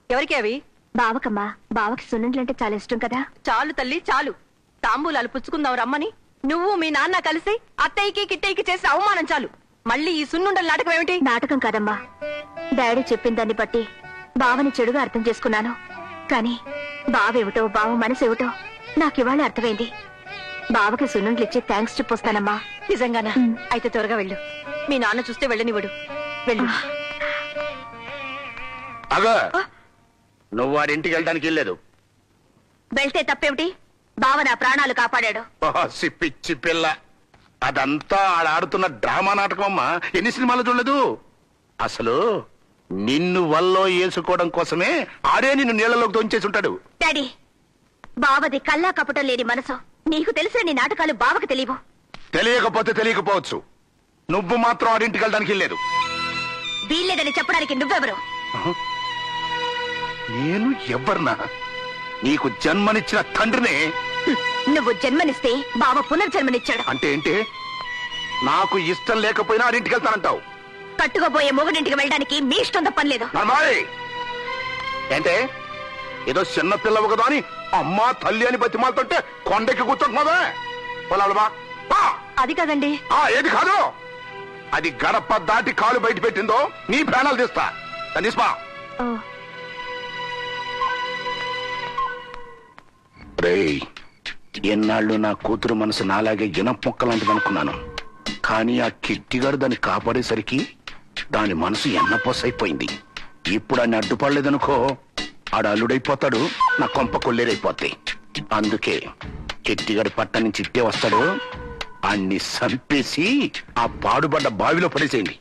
ఎవరికి అవి బావకమ్మా బావకి సున్నుండ్లంటే చాలా ఇష్టం కదా చాలు తల్లి చాలు తాంబూలాలు పుచ్చుకుందాం రమ్మని నువ్వు మీ నాన్న కలిసి అత్తయ్యకి కిట్టయ్యకి చేసిన అవమానం చాలు మళ్ళీ ఈ సున్నుండల నాటకం ఏమిటి నాటకం కాదమ్మా డాడీ చెప్పిన దాన్ని బట్టి బావని చెడుగా అర్థం చేసుకున్నాను కానీ బావేమిటో బావ మనసేమిటో నాకివాళ అర్థమైంది బావకి సున్నుండ్లు ఇచ్చి థ్యాంక్స్ చెప్పొస్తానమ్మా నిజంగానా అయితే త్వరగా వెళ్ళు మీ నాన్న చూస్తే వెళ్ళనివ్వడు వెళ్ళు అగో నువ్వు వాడింటికి వెళ్ళడానికి వెళ్ళలేదు వెళ్తే తప్పేమిటి బావ నా ప్రాణాలు కాపాడాడు ఓసి పిచ్చి పిల్ల అదంతా ఆడ ఆడుతున్న డ్రామా నాటకం అమ్మా ఎన్ని సినిమాలు చూడలేదు అసలు నిన్ను వల్లో వేసుకోవడం కోసమే ఆడే నిన్ను నీళ్ళలోకి తొంచేసి ఉంటాడు డాడీ బావది కల్లా కపటం లేని మనసు నీకు తెలిసిన నీ నాటకాలు బావకు తెలియవు తెలియకపోతే తెలియకపోవచ్చు నువ్వు మాత్రం ఆడింటికి వెళ్ళడానికి వెళ్ళలేదు వీల్లేదని చెప్పడానికి నువ్వెవరు నేను ఎవరినా నీకు జన్మనిచ్చిన తండ్రినే నువ్వు జన్మనిస్తే బావ పునర్జన్మనిచ్చాడు అంటే ఏంటి నాకు ఇష్టం లేకపోయినా ఆడింటికి వెళ్తానంటావు కట్టుకోబోయే మొగుడింటికి వెళ్ళడానికి మీ ఇష్టం పనిలేదు నర్మాయ్ ఏంటే ఏదో చిన్న పిల్లవు కదా అని అమ్మా తల్లి అని బతిమాలుతుంటే కొండకి కూర్చుంటున్నావే పొలాలమా అది కాదండి ఆ ఏది కాదు అది గడప దాటి కాలు బయట పెట్టిందో నీ ప్రాణాలు తీస్తా కనీస్మా రేయ్ ఎన్నాళ్ళు నా కూతురు మనసు నాలాగే ఇనప మొక్కలాంటిది అనుకున్నాను కానీ ఆ కిట్టిగాడు దాన్ని కాపాడేసరికి దాని మనసు ఎన్నపోసైపోయింది ఇప్పుడు ఆయన అడ్డుపడలేదనుకో ఆడ అల్లుడైపోతాడు నా కొంప కొల్లేరైపోతాయి అందుకే కిట్టిగాడి పట్ట నుంచి ఇట్టే వస్తాడు అన్ని సంపేసి ఆ పాడుబడ్డ బావిలో పడేసేయండి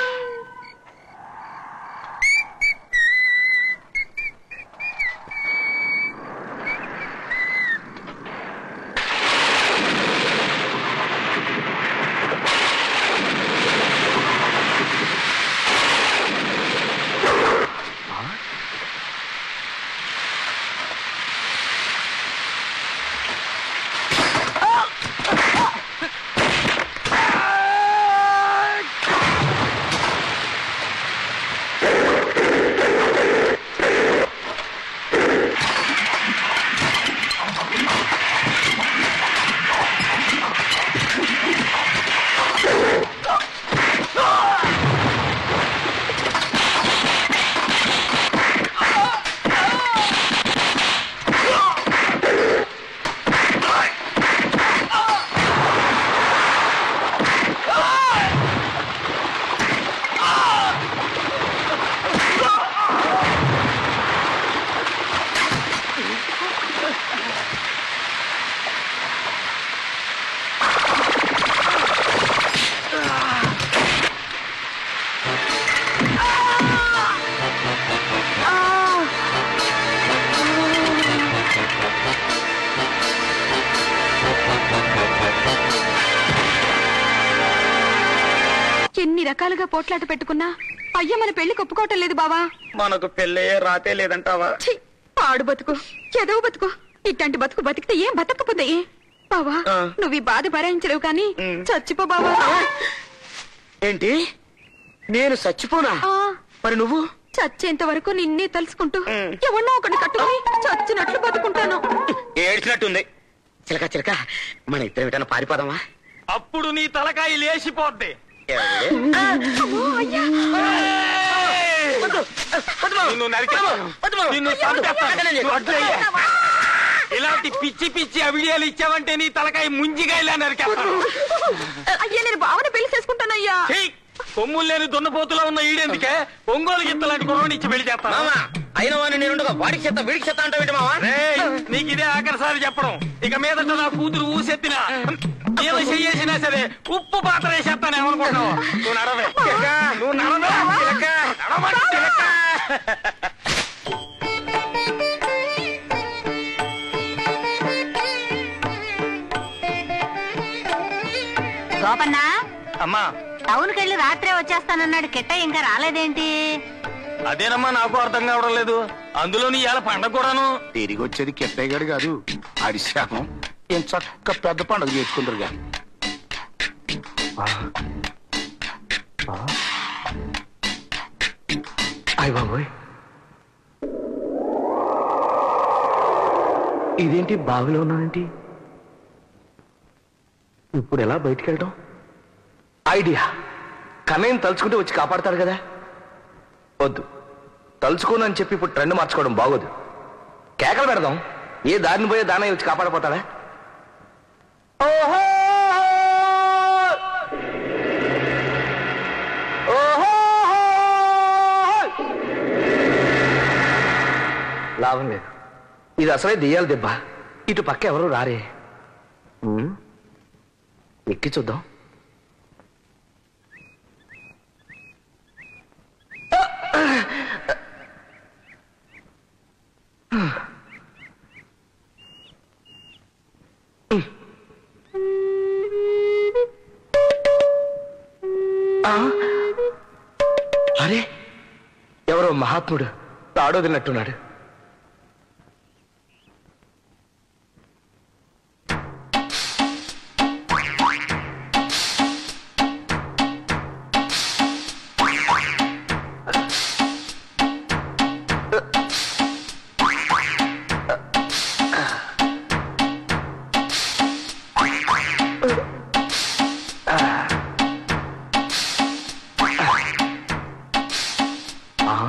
ఎన్ని రకాలుగా పోట్లాట పెట్టుకున్నా అయ్య మన పెళ్లి ఒప్పుకోవటం లేదు బావా మనకు పెళ్ళయ్యే రాతే లేదంటావా ఛీ, పాడు బతుకు చదువు బతుకు ఇట్లాంటి బతుకు బతికితే ఏం బతకపోతే బావా ఆ. నువ్వు ఈ బాధ భరించలేవు కానీ ఉమ్. చచ్చిపో బావా ఏంటి నేను చచ్చిపోనా ఆ, మరి నువ్వు చచ్చేంత వరకు నిన్నే తలుచుకుంటూ ఉమ్. ఎవరినో ఒకటి కట్టుకుని చచ్చినట్లు బతుకుంటాను ఏడ్చినట్టుంది చిలక చిలక మన ఇద్దరం ఎటన్నా పారిపోదామా అప్పుడు నీ తలకాయ లేచిపోద్ది నిన్ను నరికేస్తా. నిన్ను చంపేస్తా. వడ్లయ్య. ఇలాంటి పిచ్చి పిచ్చి అవిడియాలు ఇచ్చావంటే నీ తలకాయ ముంజిగా ఇలా నరికేస్తాను అయ్యా నేను బావని పెళ్లి చేసుకుంటానయ్యా ఛీ! కొమ్ములు లేని దున్నపోతులో ఉన్న ఈడెందుకే ఒంగోలు గిత్తలాంటి కుర్రోని ఇచ్చి పెళ్లి చేస్తాను మామా అయిన వాడిని నేను వాడికి చెత్త వీడికి చెత్త అంటావు మావా రేయ్, నీకు ఇదే ఆఖరిసారి చెప్పడం ఇక మీదట నా కూతురు ఊసెత్తిన ఏమో చెయ్యేసినా సరే ఉప్పు పాత్ర వేసేస్తాను ఏమనుకుంటున్నావు నువ్వు నడవే నువ్వు నడవే చిలక. నడవండి, చిలక. గోపన్న అమ్మా టౌన్కి వెళ్ళి రాత్రే వచ్చేస్తానన్నాడు కిట్ట ఇంకా రాలేదేంటి అదేనమ్మా నాకు అర్థం కావడం లేదు అందులో నీ ఇవాళ పండగ కూడాను తిరిగి వచ్చేది కెట్టయ్యగాడు కాదు ఆడి శాపం ఏం చక్క పెద్ద పండుగ చేసుకుందరు కానీ అయ్య బాబోయ్ ఇదేంటి బావిలో ఉన్నానంటి ఇప్పుడు ఎలా బయటికి వెళ్ళడం ఐడియా కన్నయ్యని తలుచుకుంటే వచ్చి కాపాడతాడు కదా వద్దు తలుచుకోను అని చెప్పి ఇప్పుడు ట్రెండ్ మార్చుకోవడం బాగోదు కేకలు పెడదాం ఏ దారిని పోయే దానయ్య వచ్చి కాపాడపోతాడా ఓహో ఓహో లాభం లేదు ఇది అసలే దెయ్యాలి దెబ్బ ఇటు పక్క ఎవరు రారే ఉమ్, ఎక్కి చూద్దాం ఆ? అరే ఎవరో మహాత్ముడు తాడోదినట్టున్నాడు ఆహా.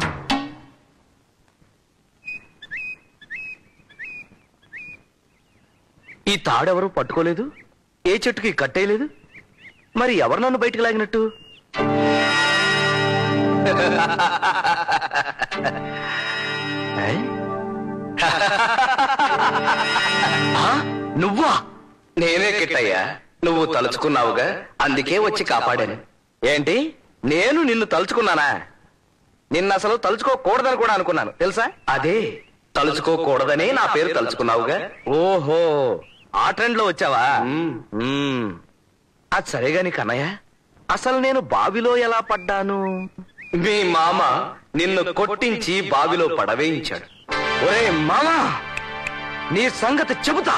ఈ తాడెవరు పట్టుకోలేదు ఏ చెట్టుకి కట్టేయలేదు మరి ఎవరు నన్ను బయటికి లాగినట్టు ఏయ్? ఆ, నువ్వా నేనే కిట్టయ్యా నువ్వు తలుచుకున్నావుగా అందుకే వచ్చి కాపాడాను ఏంటి నేను నిన్ను తలుచుకున్నానా నిన్న అసలు తలుచుకోకూడదని కూడా అనుకున్నాను తెలుసా అదే తలుచుకోకూడదని నా పేరు తలుచుకున్నావుగా ఓహో ఆ ట్రెండ్ లో వచ్చావా మ్మ్. అది సరేగా నీకు అన్నయ్య అసలు నేను బావిలో ఎలా పడ్డాను మీ మామ నిన్ను కొట్టించి బావిలో పడవేయించాడు ఒరే మామా నీ సంగతి చెబుతా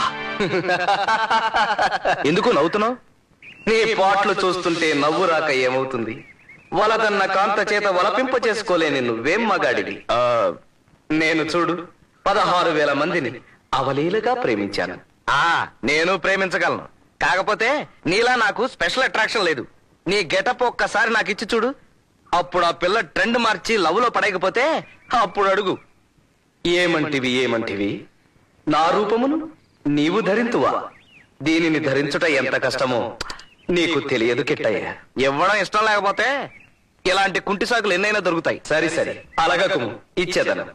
ఎందుకు నవ్వుతున్నావు నీ పాటలు చూస్తుంటే నవ్వు రాక ఏమవుతుంది వలదన్న కాంత చేత వలపింప చేసుకోలేని నువ్వేం మగాడివి ఆ, నేను చూడు పదహారు వేల మందిని అవలీలగా ప్రేమించాను ఆ నేను ప్రేమించగలను కాకపోతే నీలా నాకు స్పెషల్ అట్రాక్షన్ లేదు నీ గెటప్ ఒక్కసారి నాకు ఇచ్చి చూడు అప్పుడు ఆ పిల్ల ట్రెండ్ మార్చి లవ్ లో పడకపోతే అప్పుడు అడుగు ఏమంటివి ఏమంటివి నా రూపమును నీవు ధరింతువా దీనిని ధరించుట ఎంత కష్టమో నీకు తెలియదు కిట్టయ్య ఇవ్వడం ఇష్టం లేకపోతే ఇలాంటి కుంటి సాకులు ఎన్నైనా దొరుకుతాయి సరే సరే అలగకు ఇచ్చేదను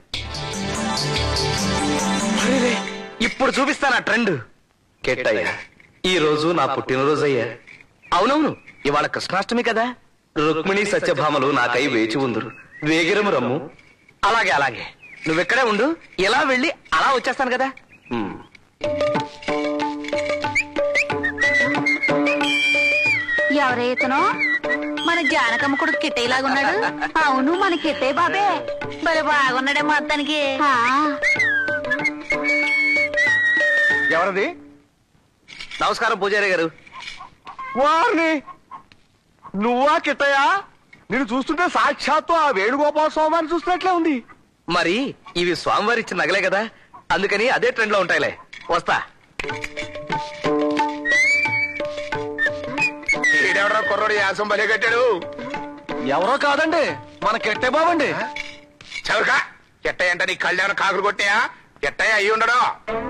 అరెరే, ఇప్పుడు చూపిస్తాను ఆ ట్రెండ్ కెట్టయ్య ఈ రోజు నా పుట్టినరోజు అయ్యా అవునవును ఇవాళ కృష్ణాష్టమి కదా రుక్మిణి సత్యభామలు నాకై వేచి ఉందరు వేగిరము రమ్ము అలాగే అలాగే నువ్వెక్కడే ఉండు ఇలా వెళ్ళి అలా వచ్చేస్తాను కదా ఉమ్. ఎవరే ఇతను మన జానకమ్మ కొడుకు కిట్టయ్యలాగున్నాడు అవును మన కిట్టయ్య బాబే మరి బాగున్నాడే మొత్తానికి ఆ, ఎవరది నమస్కారం పూజారి గారు వారిని నువ్వా కిట్టయ్యా నేను చూస్తుంటే సాక్షాత్తు ఆ వేణుగోపాల స్వామిని చూస్తున్నట్లే ఉంది మరి ఇవి స్వామివారి ఇచ్చిన నగలే కదా అందుకని అదే ట్రెండ్ లో ఉంటాయిలే వస్తా ఈడెవడో కుర్రోడు యాసం బలి కట్టాడు ఎవరో కాదండి మన కెట్టే బాబండి చవరకా కెట్టయ్య అంటే నీ కళ్ళు ఏమైనా కాకులు కొట్టాయా కెట్టయ్య అయ్యి ఉండడు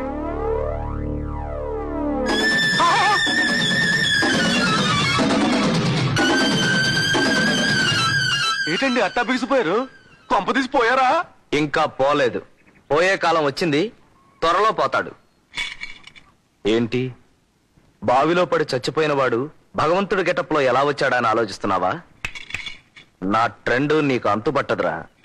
ఏంటండి అట్టా బిగిసిపోయారు కొంప తీసిపోయారా ఇంకా పోలేదు పోయే కాలం వచ్చింది త్వరలో పోతాడు ఏంటి బావిలో పడి చచ్చిపోయిన వాడు భగవంతుడి గెటప్లో ఎలా వచ్చాడని ఆలోచిస్తున్నావా నా ట్రెండ్ నీకు అంతుపట్టదురా